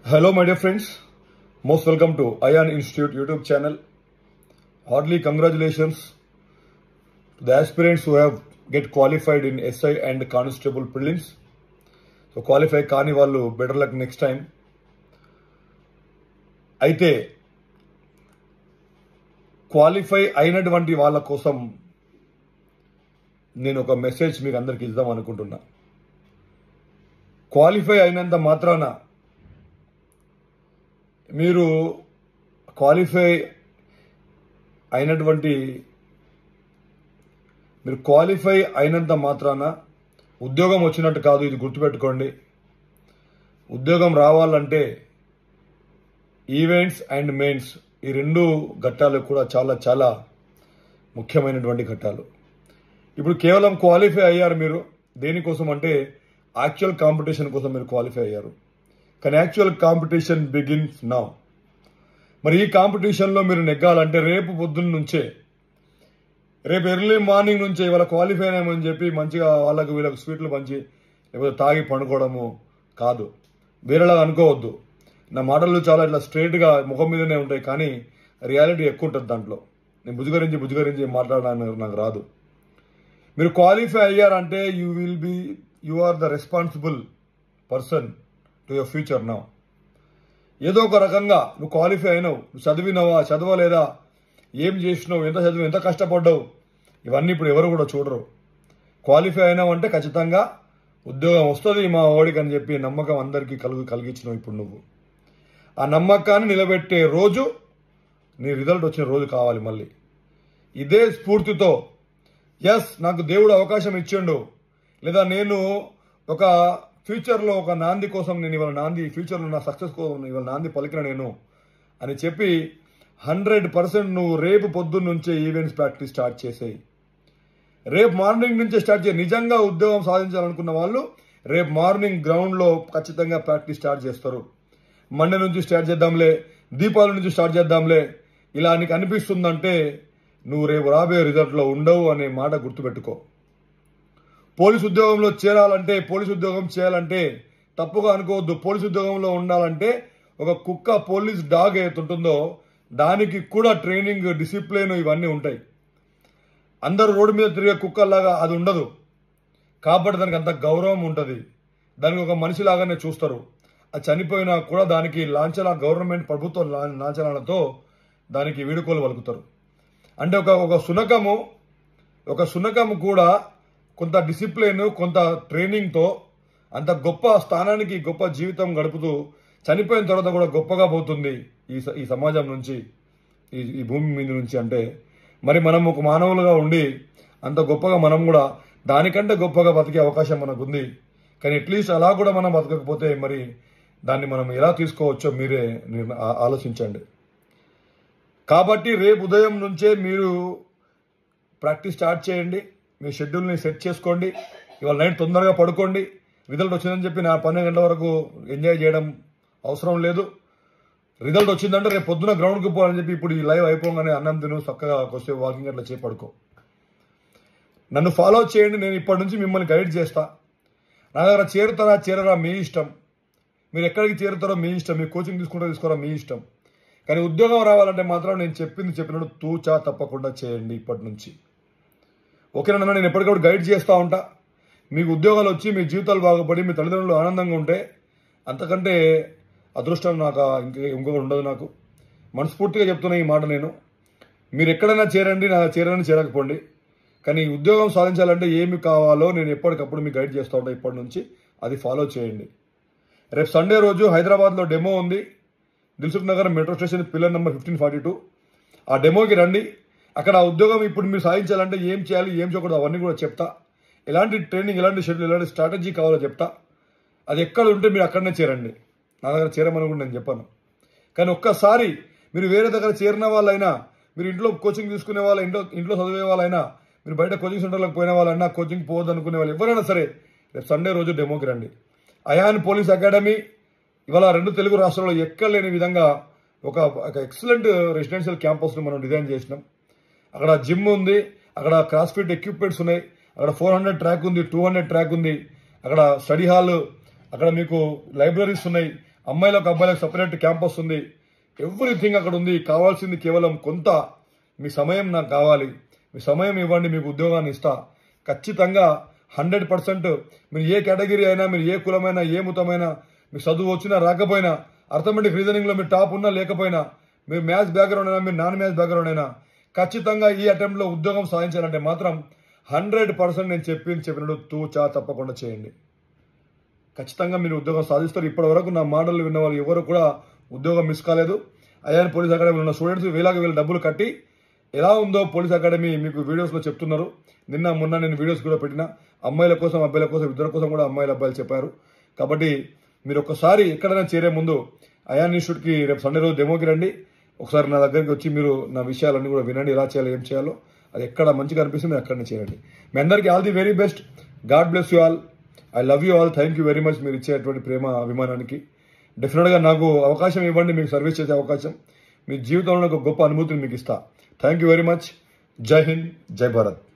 Hello, my dear friends. Most welcome to Ion Institute YouTube channel. Heartily congratulations to the aspirants who have get qualified in SI and constable prelims. So qualify కాని వాళ్ళు better luck next time అయితే qualify అయినటువంటి వాళ్ళ కోసం నేను ఒక message మీకు అందరికి ఇద్దాం అనుకుంటున్నా క్వాలిఫై అయినంత మాత్రాన మీరు క్వాలిఫై అయినటువంటి మీరు క్వాలిఫై అయినంత మాత్రాన ఉద్యోగం వచ్చినట్టు కాదు ఇది గుర్తుపెట్టుకోండి ఉద్యోగం రావాలంటే ఈవెంట్స్ అండ్ మెయిన్స్ ఈ రెండు ఘట్టాలు కూడా చాలా చాలా ముఖ్యమైనటువంటి ఘట్టాలు ఇప్పుడు కేవలం క్వాలిఫై అయ్యారు మీరు దేనికోసం అంటే యాక్చువల్ కాంపిటీషన్ కోసం మీరు క్వాలిఫై అయ్యారు కానీ యాక్చువల్ కాంపిటీషన్ బిగిన్స్ నౌ మరి ఈ కాంపిటీషన్లో మీరు నెగ్గాలంటే రేపు పొద్దున్న నుంచే రేపు ఎర్లీ మార్నింగ్ నుంచే ఇవాళ క్వాలిఫై అయినామని చెప్పి మంచిగా వాళ్ళకు వీళ్ళకి స్వీట్లు పంచి లేకపోతే తాగి పండుకోవడము కాదు వేరేలా అనుకోవద్దు నా మాటలు చాలా ఇట్లా స్ట్రైట్గా ముఖం మీదనే ఉంటాయి కానీ రియాలిటీ ఎక్కువ ఉంటుంది దాంట్లో నేను బుజ్జగరించి బుజ్జగరించి మాట్లాడడానికి నాకు రాదు మీరు క్వాలిఫై అయ్యారంటే you will be you are the responsible person to your future now ఏదో ఒక రకంగా నువ్వు క్వాలిఫై అయినావు నువ్వు చదివినావా చదవలేదా ఏం చేసినావు ఎంత చదివి ఎంత కష్టపడ్డావు ఇవన్నీ ఇప్పుడు ఎవరు కూడా చూడరు క్వాలిఫై అయినావు అంటే ఖచ్చితంగా ఉద్యోగం వస్తుంది మా ఓడికి అని చెప్పి నమ్మకం అందరికీ కలుగు కలిగించినావు ఇప్పుడు నువ్వు ఆ నమ్మకాన్ని నిలబెట్టే రోజు నీ రిజల్ట్ వచ్చిన రోజు కావాలి మళ్ళీ ఇదే స్ఫూర్తితో ఎస్ నాకు దేవుడు అవకాశం ఇచ్చిండు లేదా నేను ఒక ఫ్యూచర్లో ఒక నాంది కోసం నేను ఇవాళ నాంది ఫ్యూచర్లో నా సక్సెస్ కోసం ఇవాళ నాంది పలికిన నేను అని చెప్పి హండ్రెడ్ పర్సెంట్ నువ్వు రేపు పొద్దున్న నుంచే ఈవెంట్స్ ప్రాక్టీస్ స్టార్ట్ చేసేయి రేపు మార్నింగ్ నుంచే స్టార్ట్ చేయి నిజంగా ఉద్యోగం సాధించాలనుకున్న వాళ్ళు రేపు మార్నింగ్ గ్రౌండ్లో ఖచ్చితంగా ప్రాక్టీస్ స్టార్ట్ చేస్తారు మండే నుంచి స్టార్ట్ చేద్దాంలే దీపావళి నుంచి స్టార్ట్ చేద్దాంలే ఇలా నీకు అనిపిస్తుందంటే నువ్వు రేపు రాబోయే రిజల్ట్లో ఉండవు అనే మాట గుర్తుపెట్టుకో పోలీస్ ఉద్యోగంలో చేరాలంటే పోలీస్ ఉద్యోగం చేయాలంటే తప్పుగా అనుకోవద్దు పోలీస్ ఉద్యోగంలో ఉండాలంటే ఒక కుక్క పోలీస్ డాగ్ ఏతుంటుందో దానికి కూడా ట్రైనింగ్ డిసిప్లిన్ ఇవన్నీ ఉంటాయి అందరూ రోడ్డు మీద తిరిగే కుక్కల్లాగా అది ఉండదు కాబట్టి దానికి అంత గౌరవం ఉంటుంది దానికి ఒక మనిషిలాగానే చూస్తారు అది చనిపోయినా కూడా దానికి లాంఛన గవర్నమెంట్ ప్రభుత్వ లా- లాంఛనాలతో దానికి వీడుకోలు పలుకుతారు అంటే ఒక ఒక సునకము ఒక సునకము కూడా కొంత డిసిప్లిన్ కొంత ట్రైనింగ్తో అంత గొప్ప స్థానానికి గొప్ప జీవితం గడుపుతూ చనిపోయిన తర్వాత కూడా గొప్పగా పోతుంది ఈ స- ఈ సమాజం నుంచి ఈ ఈ భూమి మీద నుంచి అంటే మరి మనం ఒక మానవులుగా ఉండి అంత గొప్పగా మనం కూడా దానికంటే గొప్పగా బతికే అవకాశం మనకు ఉంది కానీ అట్లీస్ట్ అలా కూడా మనం బతకకపోతే మరి దాన్ని మనం ఎలా తీసుకోవచ్చో మీరే నిర్ణ- ఆ- ఆలోచించండి కాబట్టి రేపు ఉదయం నుంచే మీరు ప్రాక్టీస్ స్టార్ట్ చేయండి మీ షెడ్యూల్ని సెట్ చేసుకోండి ఇవాళ నైట్ తొందరగా పడుకోండి రిజల్ట్ వచ్చిందని చెప్పి నా పన్నెండు గంటల వరకు ఎంజాయ్ చేయడం అవసరం లేదు రిజల్ట్ వచ్చిందంటే రేపు పొద్దున గ్రౌండ్కి పోవాలని చెప్పి ఇప్పుడు ఈ లైవ్ అయిపోగానే అన్నం తిను చక్కగా కొద్దిసేపు వాకింగ్ అట్లా చేసి పడుకో నన్ను ఫాలో చేయండి నేను ఇప్పటి నుంచి మిమ్మల్ని గైడ్ చేస్తా నా దగ్గర చేరుతారా చేరరా మీ ఇష్టం మీరు ఎక్కడికి చేరుతారో మీ ఇష్టం మీ కోచింగ్ తీసుకుంటారో తీసుకోరా మీ ఇష్టం కానీ ఉద్యోగం రావాలంటే మాత్రం నేను చెప్పింది చెప్పినట్టు తూచా తప్పకుండా చేయండి ఇప్పటి నుంచి ఓకేనా నాన్న నేను ఎప్పటికప్పుడు గైడ్ చేస్తూ ఉంటా మీకు ఉద్యోగాలు వచ్చి మీ జీవితాలు బాగుపడి మీ తల్లిదండ్రులు ఆనందంగా ఉంటే అంతకంటే అదృష్టం నాకు ఇంక ఇంకొకటి ఉండదు నాకు మనస్ఫూర్తిగా చెప్తున్నా ఈ మాట నేను మీరు ఎక్కడైనా చేరండి నా చేరని చేరకపోండి కానీ ఈ ఉద్యోగం సాధించాలంటే ఏమి కావాలో నేను ఎప్పటికప్పుడు మీకు గైడ్ చేస్తూ ఉంటా ఇప్పటి నుంచి అది ఫాలో చేయండి రేపు సండే రోజు హైదరాబాద్లో డెమో ఉంది Dilsukh Nagar metro station pillar number fifteen forty two ఆ డెమోకి రండి అక్కడ ఆ ఉద్యోగం ఇప్పుడు మీరు సాధించాలంటే ఏం చేయాలి ఏం చేయకూడదు అవన్నీ కూడా చెప్తా ఎలాంటి ట్రైనింగ్ ఎలాంటి షెడ్యూల్ ఎలాంటి స్ట్రాటజీ కావాలో చెప్తా అది ఎక్కడ ఉంటే మీరు అక్కడనే చేరండి నా దగ్గర చేరమని కూడా నేను చెప్పాను కానీ ఒక్కసారి మీరు వేరే దగ్గర చేరిన వాళ్ళైనా మీరు ఇంట్లో కోచింగ్ తీసుకునే వాళ్ళ ఇంట్లో ఇంట్లో చదివే వాళ్ళైనా మీరు బయట కోచింగ్ సెంటర్లకు పోయిన వాళ్ళైనా కోచింగ్ పోవద్దు అనుకునే వాళ్ళు ఎవరైనా సరే రేపు సండే రోజు డెమోకి రండి అయాన్ పోలీస్ అకాడమీ ఇవాళ రెండు తెలుగు రాష్ట్రాల్లో ఎక్కడ లేని విధంగా ఒక ఒక ఎక్సలెంట్ రెసిడెన్షియల్ క్యాంపస్ను మనం డిజైన్ చేసినాం అక్కడ జిమ్ ఉంది అక్కడ క్రాస్ ఫిట్ ఎక్విప్మెంట్స్ ఉన్నాయి అక్కడ ఫోర్ హండ్రెడ్ ట్రాక్ ఉంది టూ హండ్రెడ్ ట్రాక్ ఉంది అక్కడ స్టడీ హాల్ అక్కడ మీకు లైబ్రరీస్ ఉన్నాయి అమ్మాయిలకు అబ్బాయిలకు సపరేట్ క్యాంపస్ ఉంది ఎవ్రీథింగ్ అక్కడ ఉంది కావాల్సింది కేవలం కొంత మీ సమయం నాకు కావాలి మీ సమయం ఇవ్వండి మీకు ఉద్యోగాన్ని ఇస్తా ఖచ్చితంగా హండ్రెడ్ పర్సెంట్ మీరు ఏ కేటగిరీ అయినా మీరు ఏ కులమైనా ఏ ముతమైనా మీకు చదువు వచ్చినా రాకపోయినా అర్థమెటిక్ రీజనింగ్లో మీరు టాప్ ఉన్నా లేకపోయినా మీరు మ్యాథ్స్ బ్యాక్గ్రౌండ్ అయినా మీరు నాన్ మ్యాథ్స్ బ్యాక్గ్రౌండ్ అయినా ఖచ్చితంగా ఈ అటెంప్ట్లో ఉద్యోగం సాధించాలంటే మాత్రం హండ్రెడ్ పర్సెంట్ నేను చెప్పింది చెప్పినట్టు తూచా తప్పకుండా చేయండి ఖచ్చితంగా మీరు ఉద్యోగం సాధిస్తారు ఇప్పటి వరకు నా మాటలు విన్న వాళ్ళు ఎవరు కూడా ఉద్యోగం మిస్ కాలేదు అయాన్ పోలీస్ అకాడమీలో ఉన్న స్టూడెంట్స్ వేలాగా వీళ్ళు డబ్బులు కట్టి ఎలా ఉందో పోలీస్ అకాడమీ మీకు వీడియోస్లో చెప్తున్నారు నిన్న మొన్న నేను వీడియోస్ కూడా పెట్టిన అమ్మాయిల కోసం అబ్బాయిల కోసం ఇద్దరి కోసం కూడా అమ్మాయిల అబ్బాయిలు చెప్పారు కాబట్టి మీరు ఒక్కసారి ఎక్కడైనా చేరే ముందు అయాన్ ఇన్స్టిట్యూట్కి రేపు సండే రోజు డెమోకి రండి ఒకసారి నా దగ్గరికి వచ్చి మీరు నా విషయాలన్నీ కూడా వినండి ఎలా చేయాలో ఏం చేయాలో అది ఎక్కడ మంచిగా అనిపిస్తే మీరు అక్కడనే చేయండి మీ అందరికీ all the very best God bless you all I love you all thank you very much మీరు ఇచ్చేటువంటి ప్రేమ అభిమానానికి డెఫినెట్గా నాకు అవకాశం ఇవ్వండి మీకు సర్వీస్ చేసే అవకాశం మీ జీవితంలో ఒక గొప్ప అనుభూతిని మీకు ఇస్తా థ్యాంక్ యూ వెరీ మచ్ జై హింద్ జై భారత్